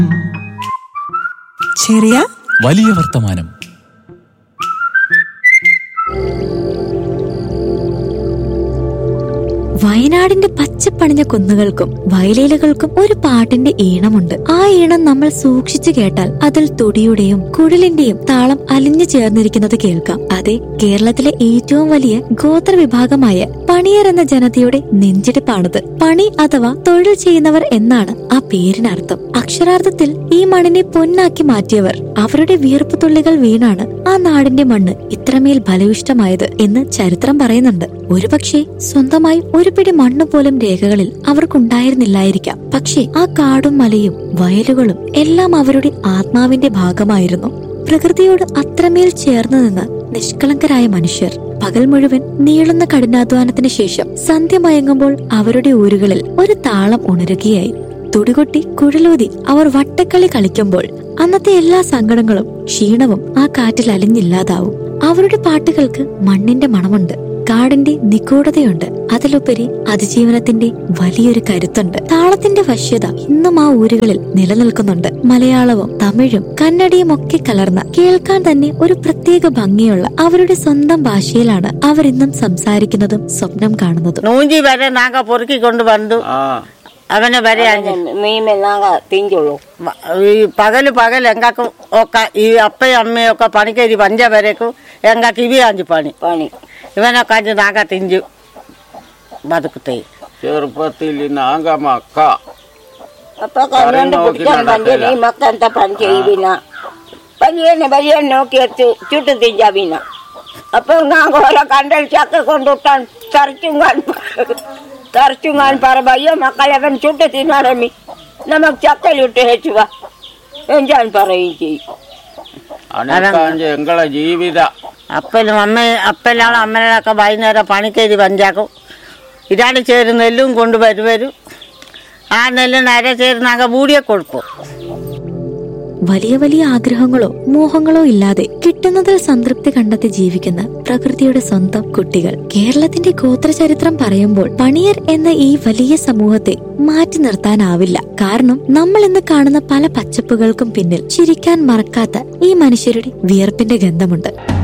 ചെറിയ വലിയ വർത്തമാനം വയനാടിന്റെ പച്ചപ്പണിഞ്ഞ കുന്നുകൾക്കും വയലേലകൾക്കും ഒരു പാട്ടിന്റെ ഈണമുണ്ട് ആ ഈണം നമ്മൾ സൂക്ഷിച്ചു കേട്ടാൽ അതിൽ തുടിയുടെയും കുഴലിന്റെയും താളം അലിഞ്ഞു ചേർന്നിരിക്കുന്നത് കേൾക്കാം അതെ കേരളത്തിലെ ഏറ്റവും വലിയ ഗോത്ര വിഭാഗമായ പണിയർ എന്ന ജനതയുടെ നെഞ്ചിടിപ്പാണിത് പണി അഥവാ തൊഴിൽ ചെയ്യുന്നവർ എന്നാണ് ആ പേരിനർത്ഥം അക്ഷരാർത്ഥത്തിൽ ഈ മണ്ണിനെ പൊന്നാക്കി മാറ്റിയവർ അവരുടെ വിയർപ്പ് തുള്ളികൾ വീണാണ് ആ നാടിന്റെ മണ്ണ് ഇത്രമേൽ ഫലവിഷ്ടമായത് എന്ന് ചരിത്രം പറയുന്നുണ്ട് ഒരുപക്ഷെ സ്വന്തമായി ഒരു പിടി മണ്ണ് പോലും രേഖകളിൽ അവർക്കുണ്ടായിരുന്നില്ലായിരിക്കാം പക്ഷേ ആ കാടും മലയും വയലുകളും എല്ലാം അവരുടെ ആത്മാവിന്റെ ഭാഗമായിരുന്നു പ്രകൃതിയോട് അത്രമേൽ ചേർന്ന് നിന്ന് നിഷ്കളങ്കരായ മനുഷ്യർ പകൽ മുഴുവൻ നീളുന്ന കഠിനാധ്വാനത്തിന് ശേഷം സന്ധ്യ മയങ്ങുമ്പോൾ അവരുടെ ഊരുകളിൽ ഒരു താളം ഉണരുകയായി തുടികൊട്ടി കുഴലൂതി അവർ വട്ടക്കളി കളിക്കുമ്പോൾ അന്നത്തെ എല്ലാ സങ്കടങ്ങളും ക്ഷീണവും ആ കാറ്റിൽ അലിഞ്ഞില്ലാതാവും അവരുടെ പാട്ടുകൾക്ക് മണ്ണിന്റെ മണമുണ്ട് കാടിന്റെ നിഗൂഢതയുണ്ട് അതിലുപരി അതിജീവനത്തിന്റെ വലിയൊരു കരുത്തുണ്ട് താളത്തിന്റെ വശ്യത ഇന്നും ആ ഊരുകളിൽ നിലനിൽക്കുന്നുണ്ട് മലയാളവും തമിഴും കന്നഡയും ഒക്കെ കലർന്ന കേൾക്കാൻ തന്നെ ഒരു പ്രത്യേക ഭംഗിയുള്ള അവരുടെ സ്വന്തം ഭാഷയിലാണ് അവർ ഇന്നും സംസാരിക്കുന്നതും സ്വപ്നം കാണുന്നതും നൂഞ്ചി വരെ നാങ്ക പൊറുക്കി കൊണ്ട് വന്നു അവനെ വരെ അഞ്ച് മീമെല്ലാം തിഞ്ചുള്ളൂ വ- ഈ പകല് പകൽ എങ്കാക്കും ഒക്കെ ഈ അപ്പയും അമ്മയും ഒക്കെ പണിക്കേരി പഞ്ച വരേക്കും എങ്കാക്ക് ഇവ അഞ്ച് പണി പണി ഇവനൊക്കെ അഞ്ച് നാങ്ക തിഞ്ചു ബതുക്കത്തെ ചെറുപ്പത്തിൽ നാങ്ക മക്ക അപ്പൊ കണ്ണോണ്ട് നോക്കി പിടിക്കാൻ പഞ്ച നടക്കല. നീ മക്കെന്താ പണി ചെയ്യില്ല വലിയനെ വലിയ നോക്കി വെച്ച് ചുട്ടു തിഞ്ചാവിന അപ്പൊ ഞാൻ ഓരോ കണ്ടൽ ചക്ക കൊണ്ടുട്ടാൻ തറച്ചുങ്ങാൻ തറച്ചുങ്ങാൻ പറ അയ്യോ മക്കളെ അവൻ ചുട്ടു തിന്നാറമ്മി നമുക്ക് ചക്കലിട്ട് ഹെച്ചുക എഞ്ചാൻ പറയുകയും ചെയ്യും അനക്കാഞ്ച് എങ്ങളെ ജീവിത അപ്പനും അമ്മ അപ്പനാളും അമ്മനൊക്കെ വൈകുന്നേരം പണിക്കേരി പഞ്ചാക്കും ഇരാട് ചേര് നെല്ലും കൊണ്ടുവരുവരും ആ നെല്ല് നര ചേര് നാങ്ക ബൂടിയെ കൊടുക്കും വലിയ വലിയ ആഗ്രഹങ്ങളോ മോഹങ്ങളോ ഇല്ലാതെ കിട്ടുന്നതിൽ സംതൃപ്തി കണ്ടെത്തി ജീവിക്കുന്ന പ്രകൃതിയുടെ സ്വന്തം കുട്ടികൾ കേരളത്തിന്റെ ഗോത്രചരിത്രം പറയുമ്പോൾ പണിയർ എന്ന ഈ വലിയ സമൂഹത്തെ മാറ്റി നിർത്താനാവില്ല കാരണം നമ്മൾ ഇന്ന് കാണുന്ന പല പച്ചപ്പുകൾക്കും പിന്നിൽ ചിരിക്കാൻ മറക്കാത്ത ഈ മനുഷ്യരുടെ വിയർപ്പിന്റെ ഗന്ധമുണ്ട്